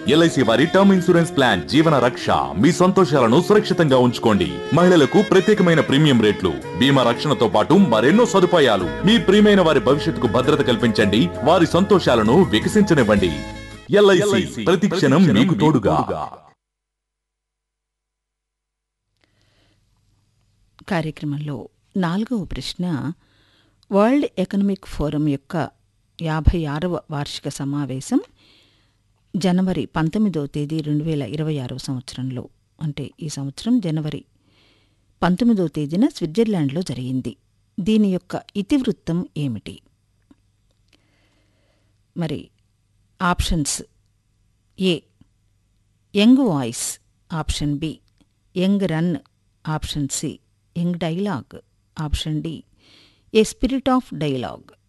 LIC వారి term insurance plan జీవన రక్ష మీ సంతోషాలను సురక్షితంగా ఉంచుకోండి మహిళలకు ప్రత్యేకమైన ప్రీమియం రేట్లు బీమా రక్షణతో పాటు మరెన్నో సదుపాయాలు మీ ప్రియమైన వారి భవిష్యత్తుకు భద్రత కల్పించండి వారి సంతోషాలను వికసించనివ్వండి ఎల్ఐసి ప్రతి క్షణం మీకు తోడుగా కార్యక్రమంలో నాలుగవ ప్రశ్న వరల్డ్ ఎకనమిక్ ఫోరం యొక్క యాభై ఆరవ వార్షిక సమావేశం జనవరి పంతొమ్మిదవ తేదీ రెండు వేల ఇరవై ఆరవ సంవత్సరంలో అంటే ఈ సంవత్సరం జనవరి పంతొమ్మిదవ తేదీన స్విట్జర్లాండ్లో జరిగింది దీని యొక్క ఇతివృత్తం ఏమిటి మరి options A young voice option B young run option C young dialogue option D a spirit of dialogue